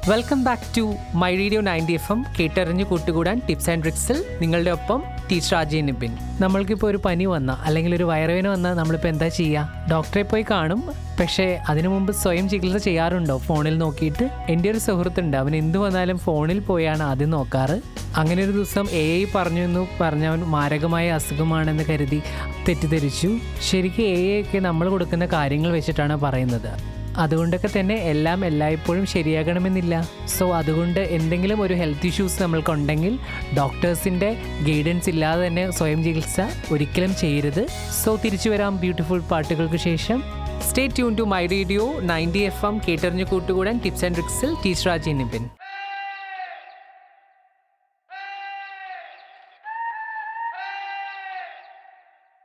welcome back to my radio ninety F M കേട്ടറിഞ്ഞ് കൂട്ടുകൂടാൻ tips and ട്രിക്സിൽ നിങ്ങളുടെ ഒപ്പം ടീച്ചർ അജയ് നിബിൻ നമ്മൾക്കിപ്പോൾ ഒരു പനി വന്ന അല്ലെങ്കിൽ ഒരു വയറുവേന വന്നാൽ നമ്മളിപ്പോൾ എന്താ ചെയ്യുക ഡോക്ടറെ പോയി കാണും പക്ഷേ അതിനു മുമ്പ് സ്വയം ചികിത്സ ചെയ്യാറുണ്ടോ ഫോണിൽ നോക്കിയിട്ട് എൻ്റെ ഒരു സുഹൃത്തുണ്ട് അവൻ എന്ത് വന്നാലും ഫോണിൽ പോയാണ് ആദ്യം നോക്കാറ് അങ്ങനെ ഒരു ദിവസം എ ഐ പറഞ്ഞു എന്ന് പറഞ്ഞ അവൻ മാരകമായ അസുഖമാണെന്ന് കരുതി തെറ്റിദ്ധരിച്ചു ശരിക്കും എ ഐ ഒക്കെ നമ്മൾ കൊടുക്കുന്ന കാര്യങ്ങൾ വെച്ചിട്ടാണ് പറയുന്നത് അതുകൊണ്ടൊക്കെ തന്നെ എല്ലാം എല്ലായ്പ്പോഴും ശരിയാകണമെന്നില്ല സോ അതുകൊണ്ട് എന്തെങ്കിലും ഒരു ഹെൽത്ത് ഇഷ്യൂസ് നമ്മൾക്കുണ്ടെങ്കിൽ ഡോക്ടേഴ്സിൻ്റെ ഗൈഡൻസ് ഇല്ലാതെ തന്നെ സ്വയം ചികിത്സ ഒരിക്കലും ചെയ്യരുത് സോ തിരിച്ചു വരാം ബ്യൂട്ടിഫുൾ പാട്ടുകൾക്ക് ശേഷം stay tune to my radio ninety F M കേട്ടറിഞ്ഞു കൂട്ടുകൂടാൻ ടിപ്സ് ആൻഡ് ട്രിക്സിൽ ടീച്ചർ രാജി നിപിൻ